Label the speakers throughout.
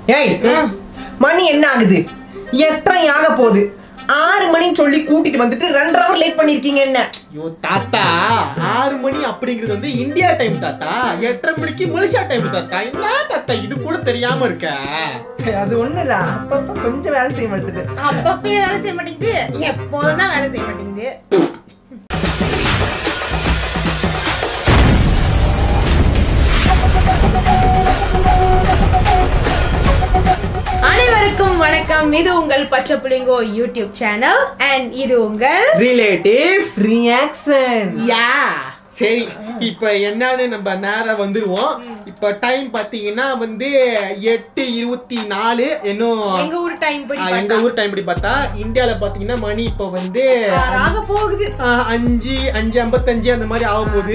Speaker 1: ஏய் மணி என்ன ஆகுது எட்டரை ஆக போகுது ஆறு மணின்னு சொல்லி கூட்டிட்டு வந்துட்டு ரெண்டு ஹவர் லேட் பண்ணிருக்கீங்க என்ன
Speaker 2: ஐயோ தாத்தா ஆறு மணி அப்படிங்கிறது வந்து இந்தியா டைம் தாத்தா எட்டரை மணிக்கு மலேசியா டைம் தாத்தா என்ன தாத்தா இது கூட தெரியாம இருக்க
Speaker 1: அது ஒண்ணு இல்ல அப்பப்ப கொஞ்சம் வேலை செய்ய மாட்டேது
Speaker 3: அப்பப்பயே வேலை செய்ய மாட்டேங்குது எப்போதும் தான் வேலை செய்ய மாட்டேங்குது அனைவருக்கும் வணக்கம் இது உங்கள் பச்சை புளிங்கோ யூடியூப் சேனல் அண்ட் இது உங்கள்
Speaker 2: ரிலேட்டிவ்
Speaker 1: ரியாக்ஷன்
Speaker 2: யா சரி இப்ப என்னன்னு நம்ம நேரா வந்துருவோம் இப்ப டைம் பாத்தீங்கன்னா வந்து எட்டு இருபத்தி நாலு இன்னும்
Speaker 3: எங்க ஊர் டைம் படி
Speaker 2: ஆ, எங்க ஊர் டைம் படி பார்த்தா இந்தியால பாத்தீங்கன்னா மணி இப்ப வந்து
Speaker 3: ஆக போகுது
Speaker 2: ஆ, அஞ்சு அஞ்சு ஐம்பத்தஞ்சு அந்த மாதிரி ஆக போகுது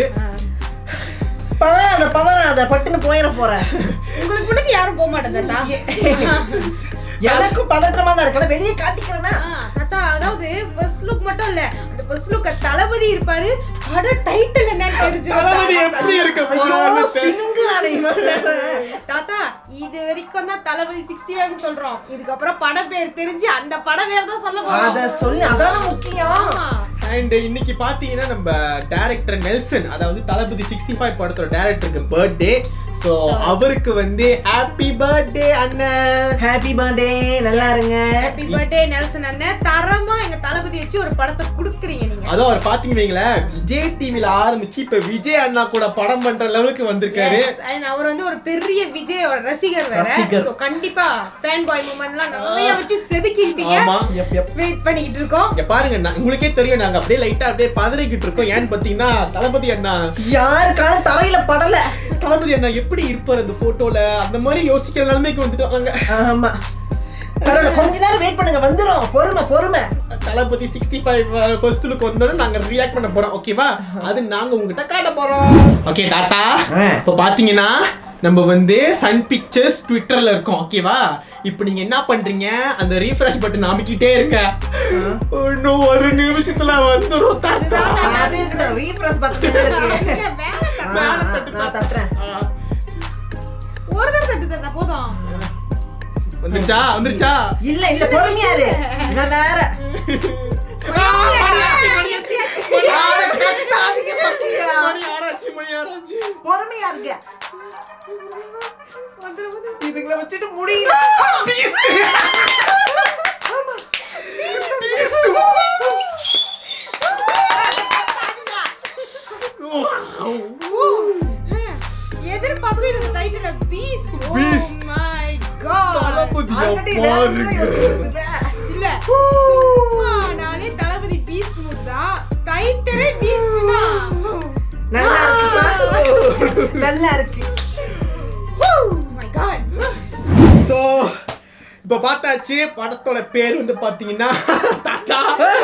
Speaker 1: பதறாத பதறாத பட்டுன்னு போயிட போறேன்
Speaker 3: உங்களுக்கு முன்னாடி யாரும் போக மாட்டேன்
Speaker 1: எனக்கும் பதற்றமா தான் இருக்கல வெளியே காட்டிக்கிறேன்னா
Speaker 3: ஆ, தாத்தா அதாவது ஃபர்ஸ்ட் லுக் மட்டும் இல்ல அந்த ஃபர்ஸ்ட் லுக் தளபதி இருப்பாரு பட டைட்டில் என்னன்னு தெரிஞ்சு
Speaker 2: தளபதி எப்படி இருக்க
Speaker 1: ஐயோ
Speaker 2: போறான்னு தெரியல.
Speaker 1: சினுங்குறானே இவன் வேற.
Speaker 3: தாத்தா இது வரைக்கும் தான் தளபதி சிக்ஸ்டி ஃபைவ்னு சொல்றோம் இதுக்கப்புறம் படம் பேர் தெரிஞ்சு அந்த படம் பேர் தான் சொல்ல
Speaker 1: அத
Speaker 3: போறோம்
Speaker 1: சொல்லு அதான் முக்கியம்
Speaker 3: ஆமா.
Speaker 2: அண்ட் இன்னைக்கு பாத்தீங்கன்னா நம்ம டைரக்டர் நெல்சன் அதாவது தளபதி சிக்ஸ்டி ஃபைவ் படத்தோட டைரக்டருக்கு பர்த்டே ஸோ அவருக்கு வந்து ஹாப்பி பர்த்டே அண்ணன்
Speaker 1: ஹாப்பி பர்த்டே நல்லா இருங்க
Speaker 3: ஹாப்பி பர்த்டே நெல்சன் அண்ணன் தரமா எங்க தளபதி வச்சு ஒரு படத்தை குடுக்குறீங்க நீங்க
Speaker 2: அதுவும் அவர் பாத்தீங்க வைங்களேன் விஜய் டிவில ஆரம்பிச்சு இப்ப விஜய் அண்ணா கூட படம் பண்ற லெவலுக்கு வந்திருக்காரு
Speaker 3: Yes, and அவர் வந்து ஒரு பெரிய விஜயோட ரசிகர் வேற
Speaker 1: ரசிகர்.
Speaker 3: சோ கண்டிப்பா ஃபேன் பாய் மூமெண்ட்லாம் நிறைய வச்சு செதுக்கிருப்பீங்க
Speaker 2: ஆமா
Speaker 1: எப் எப்
Speaker 3: வெயிட் பண்ணிக்கிட்டு இருக்கோம்
Speaker 2: இங்க பாருங்க நான் உங்களுக்கே தெரியும் நாங்க அப்படியே லைட்டா அப்படியே பதறிக்கிட்டு இருக்கோம் ஏன்னு பாத்தீங்கன்னா தளபதி அண்ணா
Speaker 1: யாருக்கான தரையில படல
Speaker 2: தளபதி அண்ணா எப்படி இருப்பார் அந்த போட்டோல அந்த மாதிரி யோசிக்கிற நிலைமைக்கு வந்துட்டாங்க
Speaker 1: ஆமா பரவாயில்ல கொஞ்ச நேரம் வெயிட் பண்ணுங்க வந்துரும் பொறுமை பொறுமை
Speaker 2: Thalapathy sixty five first look வந்தோடனே நாங்க ரியாக்ட் பண்ண போறோம் ஓகேவா அது நாங்க உங்ககிட்ட காட்ட போறோம் ஓகே டாட்டா
Speaker 1: ஆ.
Speaker 2: இப்போ பாத்தீங்கன்னா நம்ம வந்து சன் பிக்சர்ஸ் ட்விட்டர்ல இருக்கோம் ஓகேவா இப்போ நீங்க என்ன பண்றீங்க அந்த ரீஃப்ரெஷ் பட்டன் அமைக்கிட்டே இருங்க இன்னும் ஒரு நிமிஷத்துல வந்துரும் தாத்தா
Speaker 1: அது இருக்கட்டும் ரீஃப்ரெஷ் பட்டன் இருக்கு
Speaker 3: இல்ல, மேல தட்டு.
Speaker 1: ஆ, ஆ, நான் தட்டுறேன்
Speaker 2: ஆ,
Speaker 3: ஒரு தடவை தட்டு தாத்தா போதும்
Speaker 2: வந்துருச்சா வந்துருச்சா
Speaker 1: இல்ல இல்ல பொறுமையா இரு நான் வேற ஆட கத்தாதீங்க பத்தியா.
Speaker 2: மணி ஆராய்ச்சி மணி ஆராய்ச்சி
Speaker 1: பொறுமையா இருங்க
Speaker 3: வந்துரு, வந்துரு.
Speaker 1: இதுங்களை வச்சுட்டு முடியல
Speaker 3: ஊ. ஆ, எதிர்பார்க்கவே இந்த டைட்டில Beast oh
Speaker 2: Beast.
Speaker 3: My God
Speaker 2: தளபதியா
Speaker 1: ஆல்ரெடி வேற
Speaker 2: பாருங்க
Speaker 1: யோசிச்சுட்டு
Speaker 3: இல்ல சும்மா நானே தளபதி பீஸ்ட் மூட் தான் டைட்டிலே பீஸ்ட் தான்
Speaker 1: நல்லா இருக்கு நல்லா இருக்கு
Speaker 3: மை காட்
Speaker 2: ஸோ இப்போ பார்த்தாச்சு படத்தோட பேர் வந்து பார்த்தீங்கன்னா தாத்தா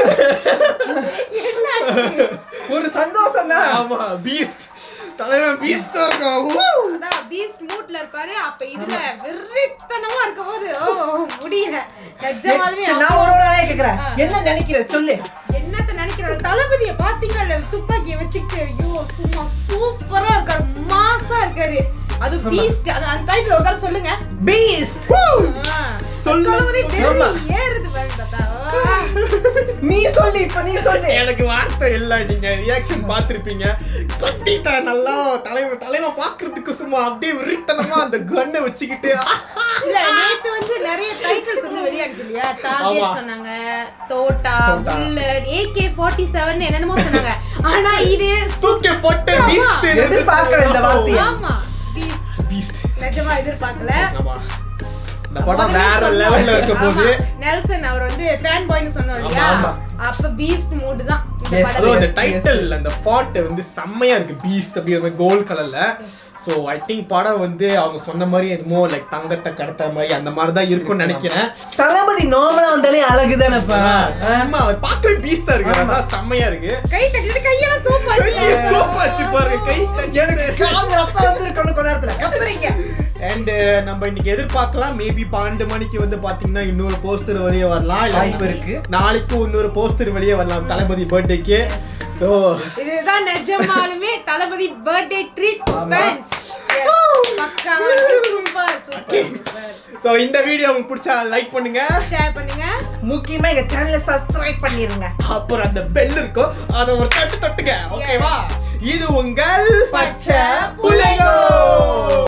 Speaker 3: என்னாச்சு
Speaker 1: ஒரு சந்தோஷம் தான்
Speaker 2: ஆமா பீஸ்ட் தலைவன் பீஸ்ட் இருக்கும்
Speaker 3: அதான் பீஸ்ட் மூட்ல இருப்பாரு அப்ப இதுல வெறித்தனமா இருக்க போது ஓ முடியல நிஜமாலுமே
Speaker 1: சரி, நான் ஒரு ஒரு ஆளா கேக்குறேன் என்ன நினைக்கிற சொல்லு
Speaker 3: என்னத்த நினைக்கிற தளபதிய பாத்தீங்கல்ல துப்பாக்கிய வச்சுக்கிட்டு ஐயோ சும்மா சூப்பரா இருக்காரு மாசா இருக்காரு அது பீஸ்ட் அது அந்த டைட்டில் ஒரு தடவை சொல்லுங்க
Speaker 1: பீஸ்ட்
Speaker 3: ஆ.
Speaker 2: சொல்லு.
Speaker 3: சொல்லும்போதே
Speaker 1: ஆமா.
Speaker 3: வெறி ஏறுது பாருங்க தாத்தா ஆ.
Speaker 1: நீ சொல்லு இப்ப நீ சொல்லு
Speaker 2: எனக்கு வார்த்தை இல்லை நீங்க ரியாக்ஷன் பார்த்துருப்பீங்க கட்டிட்டா நல்லா தலைவன் தலைவன் பார்க்கறதுக்கு சும்மா அப்படியே விரித்தனமா அந்த கன்னை வச்சுக்கிட்டு
Speaker 3: இல்ல நேத்து வந்து நிறைய டைட்டில்ஸ் வந்து வெளியாச்சு இல்லையா
Speaker 2: ஆமா.
Speaker 3: டார்கெட் சொன்னாங்க தோட்டா
Speaker 2: தோட்டா.
Speaker 3: புல்லட் ஏகே ஃபார்ட்டி செவன் என்னென்னமோ சொன்னாங்க ஆனா இது
Speaker 2: தூக்கி போட்டு பீஸ்ட்
Speaker 1: எதிர்பார்க்கல இந்த வார்த்தையை.
Speaker 3: ஆமா பீஸ்ட்
Speaker 2: பீஸ்ட்
Speaker 3: நிஜமா எதிர்பார்க்கல
Speaker 2: ஆமா இந்த படம் வேற லெவல்ல இருக்க போது
Speaker 3: ஆமா. நெல்சன் அவர் வந்து ஃபேன் பாய்னு சொன்னோம் இல்லையா
Speaker 1: ஆமா.
Speaker 3: அப்ப பீஸ்ட் மூட் தான் இந்த
Speaker 1: Yes.
Speaker 3: படம்
Speaker 2: அதுவும் அந்த
Speaker 1: Yes,
Speaker 2: டைட்டில் அந்த ஃபாண்ட் வந்து செம்மையா இருக்கு பீஸ்ட் அப்படிங்கிற கோல்ட் கலர்ல ஸோ ஐ திங்க் படம் வந்து அவங்க சொன்ன மாதிரி என்னமோ லைக் தங்கத்தை கடத்துற மாதிரி அந்த மாதிரி தான் இருக்கும்னு நினைக்கிறேன்
Speaker 1: தளபதி நார்மலா வந்தாலே அழகுதானப்பா
Speaker 2: ஆமா அவர் பார்க்கவே பீஸ்டா இருக்கு
Speaker 1: ஆமா.
Speaker 2: அதான் செம்மையா இருக்கு
Speaker 3: கை தட்டிட்டு கையெல்லாம் சோப்பா
Speaker 2: கையை சோப்பா வச்சு பாருங்க கை
Speaker 1: எனக்கு காது ரத்தம் வந்திருக்கணும் கொஞ்ச நேரத்துல கத்துறீங்க
Speaker 2: அண்ட் நம்ம இன்னைக்கு எதிர்பார்க்கலாம் மேபி பன்னெண்டு மணிக்கு வந்து பாத்தீங்கன்னா இன்னொரு போஸ்டர் வெளியே வரலாம் இல்ல
Speaker 1: வாய்ப்பு இருக்கு.
Speaker 2: நாளைக்கு இன்னொரு போஸ்டர் வெளியே வரலாம் தளபதி பர்த்டேக்கு ஸோ
Speaker 3: இதுதான் நிஜமாலுமே Thalapathy birthday treat for fans பக்கா சூப்பர் சூப்பர்
Speaker 2: ஸோ இந்த வீடியோ உங்களுக்கு பிடிச்சா லைக் பண்ணுங்க
Speaker 3: ஷேர் பண்ணுங்க
Speaker 1: முக்கியமா எங்க சேனலை சப்ஸ்கிரைப் பண்ணிருங்க
Speaker 2: அப்புறம் அந்த பெல் இருக்கும் அதை ஒரு தட்டு தட்டுங்க ஓகேவா இது உங்கள்
Speaker 3: பச்சை
Speaker 2: புள்ளைங்கோ